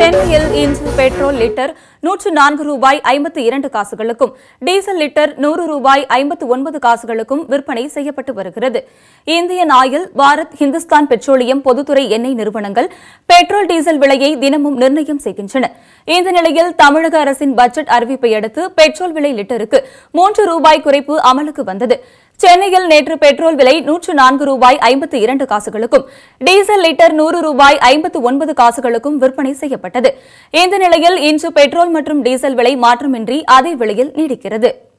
சென்னையில் இன்று petrol litre நூற்று நான்கு ரூபாய் ஐம்பத்து இரண்டு காசுகளுக்கும் டீசல் லிட்டர் நூறு ரூபாய் ஐம்பத்து ஒன்பது காசுகளுக்கும் விற்பனை செய்யப்பட்டு வருகிறது Indian Oil Bharat Hindustan Petroleum பொதுத்துறை எண்ணெய் நிறுவனங்கள் பெட்ரோல் டீசல் விலையை தினமும் நிர்ணயம் செய்கின்றன இந்த நிலையில் தமிழக அரசின் பட்ஜெட் அறிவிப்பை அடுத்து பெட்ரோல் விலை லிட்டருக்கு மூன்று ரூபாய் குறைப்பு அமலுக்கு வந்தது சென்னையில் நேற்று பெட்ரோல் விலை நூற்று நான்கு ரூபாய் ஐம்பத்து இரண்டு காசுகளுக்கும் டீசல் லிட்டர் நூறு ரூபாய் ஐம்பத்து ஒன்பது காசுகளுக்கும் விற்பனை செய்யப்பட்டது இந்த நிலையில் இன்று பெட்ரோல் மற்றும் டீசல் விலை மாற்றமின்றி அதே விலையில் நீடிக்கிறது